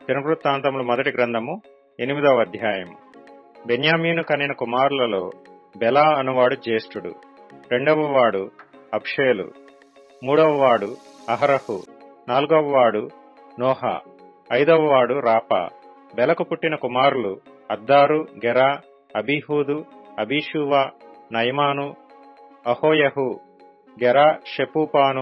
దినవృత్తాంతములు మొదటి గ్రంథము ఎనిమిదవ అధ్యాయం బెన్యామీను కనిన కుమారులలో బెలా అనువాడు జ్యేష్ఠుడు రెండవ వాడు అబ్షేలు మూడవ వాడు అహరహు నాలుగవ వాడు నోహా ఐదవ వాడు రాపా బెలకు పుట్టిన కుమారులు అద్దారు గెరా అబీహూదు అబీషూవా నయమాను అహోయహు గెరా షెపూపాను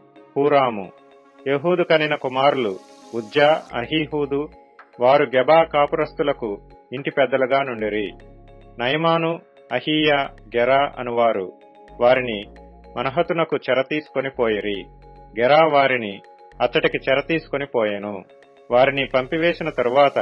హూరాము యహూదు కనిన కుమారులు ఉజ్జా అహీహూదు వారు గెబా కాపురస్తులకు ఇంటి పెద్దలుగా నుండిరి నయమాను అహీయా గెరా అనువారు వారిని మనహతునకు చెర తీసుకొని పోయిరి గెరా వారిని అతడికి చెర తీసుకొని పోయెను వారిని పంపివేసిన తరువాత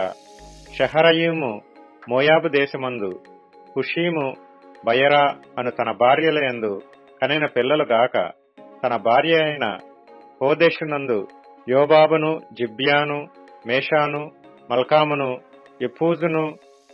షహరయీము మోయాబు దేశమందు హుషీము బయరా అను తన భార్యలయందు కనిన పిల్లలు గాక తన భార్య అయిన హోదేశునందు యోబాబును జిబ్యాను మేషాను మల్కామును ఎఫూజును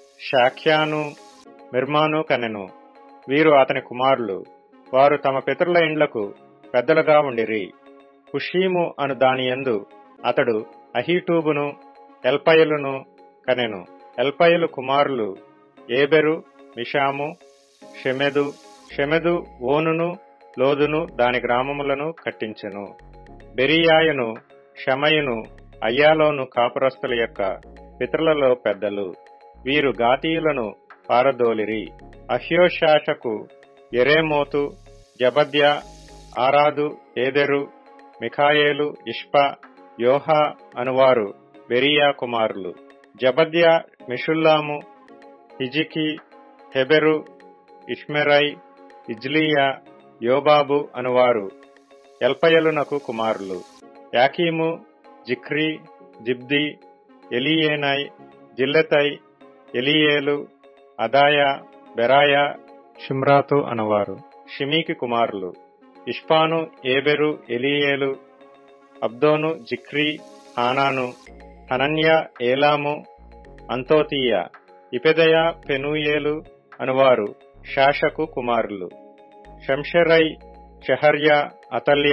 షాఖ్యాను మిర్మాను కనెను వీరు అతని కుమారులు వారు తమ పితరుల ఇండ్లకు పెద్దలుగా ఉండిరి హుషీము అను దాని యందు అతడు అహీటూబును ఎల్పయలును కనెను ఎల్పయలు కుమారులు ఏబెరు మిషాము షెమెదు షెమెదు ఓనును లోదును దాని గ్రామములను కట్టించెను బెరియాయను షమయును అయ్యాలోను కాపురస్తుల యొక్క పితరులలో పెద్దలు వీరు గాతీయులను పారదోలిరి అహ్యోషాషకు ఎరేమోతు జబద్య ఆరాదు ఏదెరు మిఖాయేలు ఇష్పా యోహా అనువారు బెరియా కుమారులు జబద్య మిషుల్లాము హిజికి హెబెరు ఇష్మెరై ఇజ్లియా యోబాబు అనువారు ఎల్పయలునకు కుమారులు యాకీము జిఖ్రీ జిబ్ది ఎలియేనై జిల్లెతై ఎలియేలు అదాయా బెరాయా షిమ్రాతు అనువారు షిమీకి కుమారులు ఇష్పాను ఏబెరు ఎలియేలు అబ్దోను జిక్రీ హానాను హనన్య ఏలాము అంతోతీయ ఇపెదయ పెనూయేలు అనువారు షాషకు కుమారులు షంషరై షహర్య అతల్య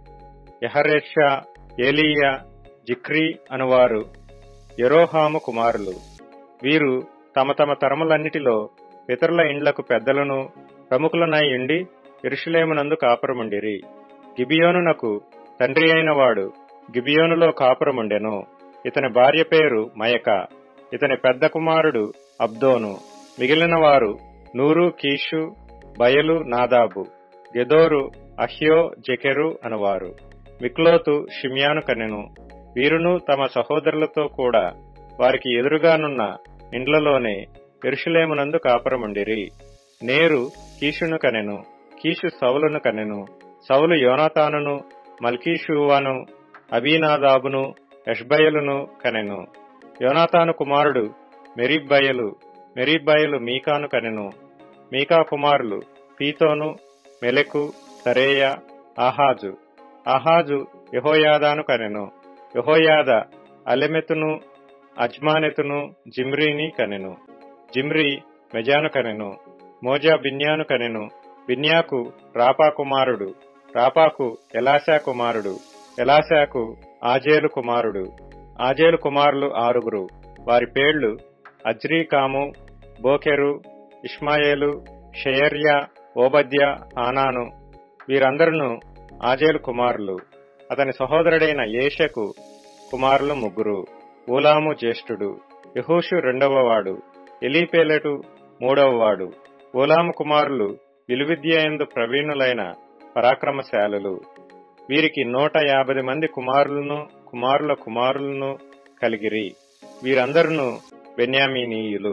యహరేష ఏలియా జిక్రీ అనువారు యరోహాము కుమారులు వీరు తమ తమ తరములన్నిటిలో పితరుల ఇండ్లకు పెద్దలను ప్రముఖులనై ఉండి ఇరుషులేమునందు కాపురముండిరి గిబియోనునకు తండ్రి అయిన వాడు గిబియోనులో కాపురముండెను ఇతని భార్య పేరు మయక ఇతని పెద్ద కుమారుడు అబ్దోను మిగిలిన వారు నూరు కీషు బయలు నాదాబు గెదోరు అహ్యో జెకెరు అనువారు మిక్లోతు షిమ్యాను కనెను వీరును తమ సహోదరులతో కూడా వారికి ఎదురుగానున్న ఇండ్లలోనే ఎరుషులేమునందు కాపురముండిరి నేరు కీషును కనెను కీషు సౌలును కనెను సౌలు యోనాతానును మల్కీషువాను అబీనాదాబును యష్బయలును కనెను యోనాతాను కుమారుడు మెరిబ్బయలు మెరిబ్బయలు మీకాను కనెను మీకా కుమారులు పీతోను మెలెకు సరేయ ఆహాజు ఆహాజు యహోయాదాను కనెను యహోయాద అలెమెతును అజ్మానెతును జిమ్రీని కనెను జిమ్రీ మెజాను కనెను మోజా బిన్యాను కనెను బిన్యాకు రాపా కుమారుడు రాపాకు ఎలాశా కుమారుడు ఎలాశాకు ఆజేలు కుమారుడు ఆజేలు కుమారులు ఆరుగురు వారి పేళ్లు అజ్రీకాము బోకెరు ఇష్మాయేలు షయర్య ఓబద్య ఆనాను వీరందరూ ఆజేలు కుమారులు అతని సహోదరుడైన ఏషకు కుమారులు ముగ్గురు ఊలాము జ్యేష్ఠుడు యహూషు రెండవ వాడు ఎలీపేలెటు మూడవ వాడు ఊలాము కుమారులు విలువిద్యయందు ప్రవీణులైన పరాక్రమశాలులు వీరికి నూట యాభై మంది కుమారులను కుమారుల కుమారులను కలిగిరి వీరందరూ బెన్యామీనీయులు